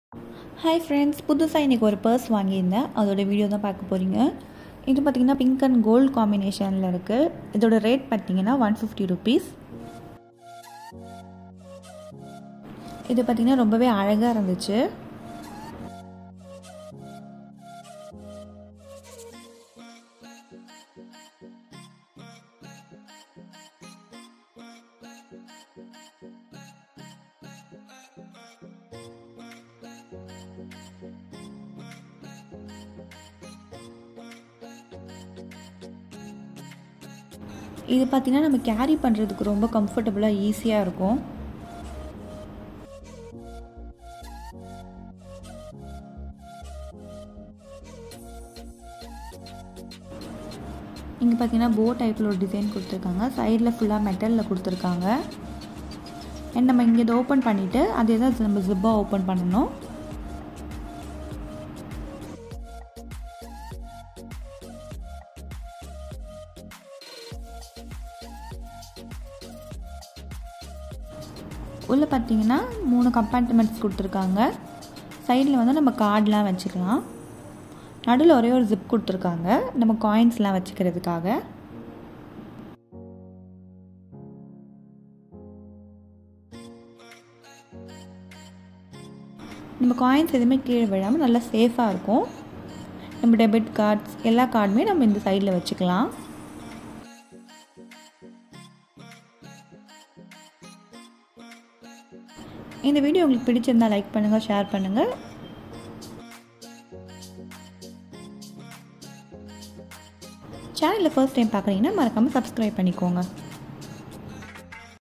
hi friends புதுசாக இன்றைக்கி ஒரு பர்ஸ் வாங்கியிருந்தேன் அதோட வீடியோ தான் பார்க்க போகிறீங்க இது பார்த்திங்கன்னா பிங்க் அண்ட் கோல்டு காம்பினேஷனில் இருக்குது இதோட ரேட் பார்த்திங்கன்னா ஒன் ஃபிஃப்டி ருபீஸ் இது பார்த்திங்கன்னா ரொம்பவே அழகாக இருந்துச்சு இது பார்த்திங்கன்னா நம்ம கேரி பண்ணுறதுக்கு ரொம்ப கம்ஃபர்டபுளாக ஈஸியாக இருக்கும் இங்கே பார்த்தீங்கன்னா போ டைப்பில் ஒரு டிசைன் கொடுத்துருக்காங்க சைடில் ஃபுல்லாக மெட்டலில் கொடுத்துருக்காங்க அண்ட் நம்ம இங்கே இதை ஓப்பன் பண்ணிவிட்டு அதே தான் நம்ம ஜிப்பாக ஓப்பன் பண்ணணும் உள்ளே பார்த்தீங்கன்னா மூணு கம்பார்ட்மெண்ட்ஸ் கொடுத்துருக்காங்க சைடில் வந்து நம்ம கார்டெலாம் வச்சுக்கலாம் நடுவில் ஒரே ஒரு ஜிப் கொடுத்துருக்காங்க நம்ம காயின்ஸ்லாம் வச்சுக்கிறதுக்காக நம்ம காயின்ஸ் எதுவுமே கீழே விழாமல் நல்லா சேஃபாக இருக்கும் நம்ம டெபிட் கார்ட்ஸ் எல்லா கார்டுமே நம்ம இந்த சைடில் வச்சுக்கலாம் இந்த வீடியோ உங்களுக்கு பிடிச்சிருந்தால் லைக் பண்ணுங்கள் ஷேர் பண்ணுங்கள் சேனலில் ஃபர்ஸ்ட் டைம் பார்க்குறீங்கன்னா மறக்காமல் சப்ஸ்கிரைப் பண்ணிக்கோங்க